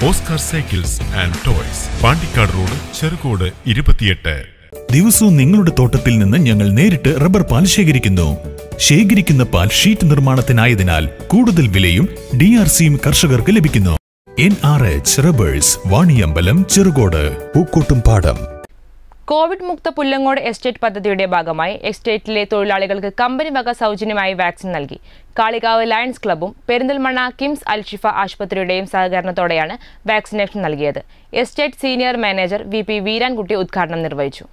Oscar cycles and toys Pandikkad road Cherukode ഇരുപത്തിയെട്ട് ദിവസവും നിങ്ങളുടെ തോട്ടത്തിൽ നിന്ന് ഞങ്ങൾ നേരിട്ട് റബ്ബർ പാൽ ശേഖരിക്കുന്നു ശേഖരിക്കുന്ന പാൽ ഷീറ്റ് നിർമ്മാണത്തിനായതിനാൽ കൂടുതൽ വിലയും ഡി ആർ സിയും കർഷകർക്ക് ലഭിക്കുന്നു N R H rubbers Vaniyambalam Cherukode പൂക്കോട്ടും പാടം കോവിഡ് മുക്ത പുല്ലങ്ങോട് എസ്റ്റേറ്റ് പദ്ധതിയുടെ ഭാഗമായി എസ്റ്റേറ്റിലെ തൊഴിലാളികൾക്ക് കമ്പനി വക സൗജന്യമായി വാക്സിൻ നൽകി കാളികാവ് ലയൺസ് ക്ലബ്ബും പെരിന്തൽമണ്ണ കിംസ് അൽഷിഫ ആശുപത്രിയുടെയും സഹകരണത്തോടെയാണ് വാക്സിനേഷൻ നൽകിയത് estate senior manager V P Veerankutty ഉദ്ഘാടനം നിർവഹിച്ചു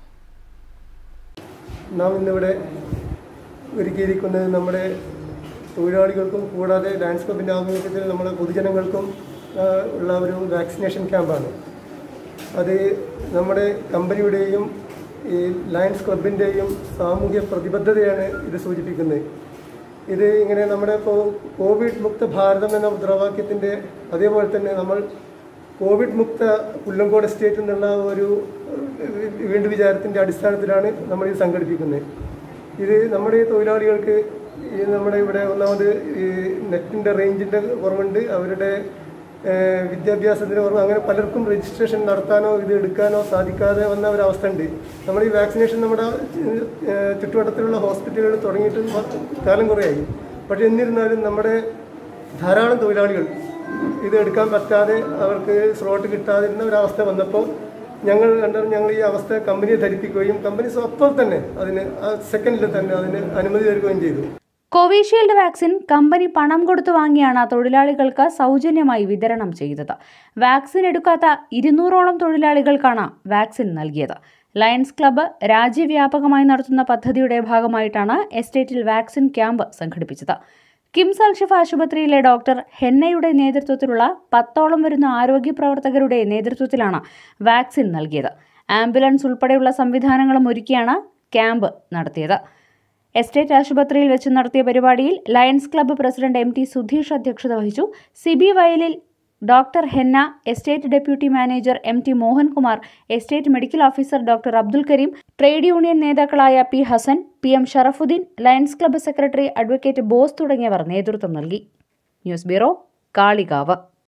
നാം ഇന്നിവിടെ ഒരുക്കിയിരിക്കുന്നത് നമ്മുടെ തൊഴിലാളികൾക്കും കൂടാതെ ഡാൻസ് ക്ലബിൻ്റെ ആഭിമുഖ്യത്തിൽ നമ്മുടെ പൊതുജനങ്ങൾക്കും ആ, ഉള്ള ഒരു വാക്സിനേഷൻ ക്യാമ്പാണ് അത് നമ്മുടെ കമ്പനിയുടെയും ഈ ലയൺസ് ക്ലബിൻ്റെയും സാമൂഹ്യ പ്രതിബദ്ധതയാണ് ഇത് സൂചിപ്പിക്കുന്നത് ഇത് ഇങ്ങനെ നമ്മുടെ ഇപ്പോൾ കോവിഡ് മുക്ത ഭാരതം എന്ന മുദ്രാവാക്യത്തിൻ്റെ അതേപോലെ തന്നെ നമ്മൾ കോവിഡ് മുക്ത പുല്ലങ്കോട് എസ്റ്റേറ്റ് എന്നുള്ള ഒരു ഏഹ്, വീണ്ടും വിചാരത്തിൻ്റെ അടിസ്ഥാനത്തിലാണ് നമ്മൾ ഇത് സംഘടിപ്പിക്കുന്നത് ഇത് നമ്മുടെ ഈ തൊഴിലാളികൾക്ക് ഈ നമ്മുടെ ഇവിടെ ഒന്നാമത് ഈ നെറ്റിൻ്റെ റേഞ്ചിൻ്റെ കുറവുണ്ട് അവരുടെ ഏഹ്, വിദ്യാഭ്യാസത്തിന് കുറവ് അങ്ങനെ പലർക്കും രജിസ്ട്രേഷൻ നടത്താനോ ഇത് എടുക്കാനോ സാധിക്കാതെ വന്ന ഒരവസ്ഥ ഉണ്ട് നമ്മൾ ഈ വാക്സിനേഷൻ നമ്മുടെ ഏഹ്, ചുറ്റുവട്ടത്തിലുള്ള ഹോസ്പിറ്റലുകൾ തുടങ്ങിയിട്ട് കാലം കുറേയായി പക്ഷേ എന്നിരുന്നാലും നമ്മുടെ ധാരാളം തൊഴിലാളികൾ ഇത് എടുക്കാൻ പറ്റാതെ അവർക്ക് സ്ലോട്ട് കിട്ടാതിരുന്ന ഒരവസ്ഥ വന്നപ്പോൾ ഞങ്ങൾ കണ്ടു ഞങ്ങൾ ഈ അവസ്ഥ കമ്പനിയെ ധരിപ്പിക്കുകയും കമ്പനി അപ്പോൾ തന്നെ അതിന് ആ സെക്കൻഡിൽ തന്നെ അതിന് അനുമതി നൽകുകയും ചെയ്തു കോവിഷീൽഡ് വാക്സിൻ കമ്പനി പണം കൊടുത്തു വാങ്ങിയാണ് തൊഴിലാളികൾക്ക് സൗജന്യമായി വിതരണം ചെയ്തത് വാക്സിൻ എടുക്കാത്ത ഇരുന്നൂറോളം തൊഴിലാളികൾക്കാണ് വാക്സിൻ നൽകിയത് ലയൺസ് ക്ലബ്ബ് രാജ്യവ്യാപകമായി നടത്തുന്ന പദ്ധതിയുടെ ഭാഗമായിട്ടാണ് എസ്റ്റേറ്റിൽ വാക്സിൻ ക്യാമ്പ് സംഘടിപ്പിച്ചത് കിംസ് അൽഷിഫ് ആശുപത്രിയിലെ ഡോക്ടർ ഹെന്നയുടെ നേതൃത്വത്തിലുള്ള പത്തോളം വരുന്ന ആരോഗ്യ പ്രവർത്തകരുടെ നേതൃത്വത്തിലാണ് വാക്സിൻ നൽകിയത് ആംബുലൻസ് ഉൾപ്പെടെയുള്ള സംവിധാനങ്ങളും ഒരുക്കിയാണ് ക്യാമ്പ് നടത്തിയത് എസ്റ്റേറ്റ് ആശുപത്രിയിൽ വെച്ച് നടത്തിയ പരിപാടിയിൽ lions club president M T Sudheesh അധ്യക്ഷത വഹിച്ചു Siby Vayalil doctor Henna estate deputy manager M T Mohankumar estate medical officer doctor Abdul Kareem trade union നേതാക്കളായ P Hasan P M Sharafuddeen lions club secretary advocate Bose തുടങ്ങിയവർ നേതൃത്വം നൽകി news bureau Kalikavu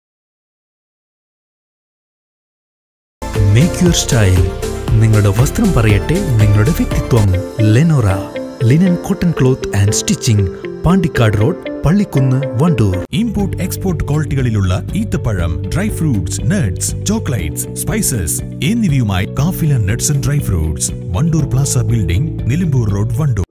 make your style നിങ്ങളുടെ വസ്ത്രം പറയട്ടെ നിങ്ങളുടെ വ്യക്തിത്വം Lenora linen cotton cloth and stitching Pandikkad road Pallikkunnu Wandoor import export ക്വാളിറ്റികളിലുള്ള ഈത്തപ്പഴം dry fruits nuts chocolates spices എന്നിവയുമായി Kafila nuts and dry fruits Wandoor plaza building Nilambur road Wandoor